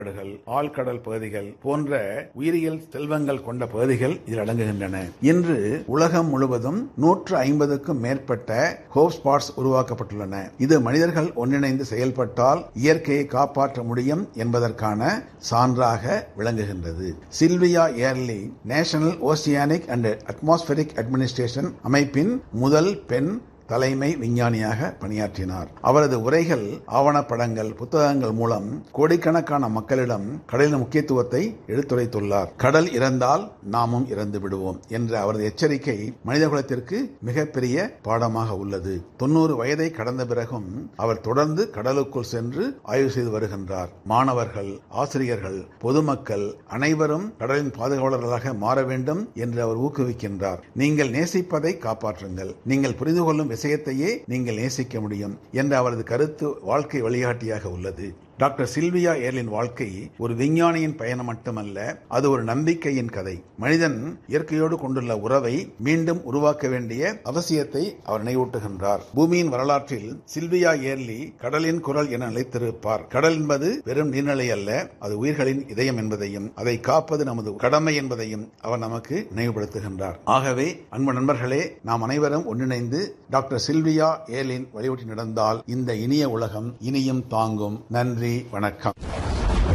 காடுகள் ஆழ்கடல் பகுதிகள் போன்ற உயிரியல் செல்வங்கள் கொண்ட பகுதிகள் இதில் அடங்குகின்றன இன்று உலகம் முழுவதும் நூற்று ஐம்பதுக்கும் மேற்பட்ட ஹோப் ஸ்பாட்ஸ் உருவாக்கப்பட்டுள்ளன இது மனிதர்கள் ஒன்றிணைந்து செயல்பட்டால் இயற்கையை காப்பாற்ற முடியும் என்பதற்கான சான்றாக விளங்குகின்றது Sylvia Earle National Oceanic and Atmospheric Administration அமைப்பின் முதல் பெண் தலைமை விஞ்ஞானியாக பணியாற்றினார் அவரது உரைகள் ஆவணப்படங்கள் புத்தகங்கள் மூலம் கோடிக்கணக்கான மக்களிடம் கடலின் முக்கியத்துவத்தை எடுத்துரைத்துள்ளார் கடல் இறந்தால் நாமும் இறந்து விடுவோம் என்ற அவரது எச்சரிக்கை மனிதகுலத்திற்கு மிகப்பெரிய பாடமாக உள்ளது தொண்ணூறு வயதை கடந்த பிறகும் அவர் தொடர்ந்து கடலுக்குள் சென்று ஆய்வு செய்து வருகின்றார் மாணவர்கள் ஆசிரியர்கள் பொதுமக்கள் அனைவரும் கடலின் பாதுகாவலர்களாக மாற வேண்டும் என்று அவர் ஊக்குவிக்கின்றார் நீங்கள் நேசிப்பதை காப்பாற்றுங்கள் நீங்கள் புரிந்து கொள்ளும் விஷயத்தையே நீங்கள் நேசிக்க முடியும் என்ற அவரது கருத்து வாழ்க்கை வழிகாட்டியாக உள்ளது டாக்டர் சில்வியா ஏர்லின் வாழ்க்கை ஒரு விஞ்ஞானியின் பயணம் மட்டுமல்ல அது ஒரு நம்பிக்கையின் கதை மனிதன் இயற்கையோடு கொண்டுள்ள உறவை மீண்டும் உருவாக்க வேண்டிய அவசியத்தை அவர் நினைவூட்டுகின்றார் பூமியின் வரலாற்றில் சில்வியா ஏர்லி கடலின் குரல் என நிலைத்திருப்பார் கடல் என்பது வெறும் நீர்நிலை அல்ல அது உயிர்களின் இதயம் என்பதையும் அதை காப்பது நமது கடமை என்பதையும் அவர் நமக்கு நினைவுபடுத்துகின்றார் ஆகவே அன்பு நண்பர்களே நாம் அனைவரும் ஒன்றிணைந்து டாக்டர் சில்வியா ஏர்லின் வழிபட்டு நடந்தால் இந்த இனிய உலகம் இனியும் தாங்கும் நன்றி வணக்கம்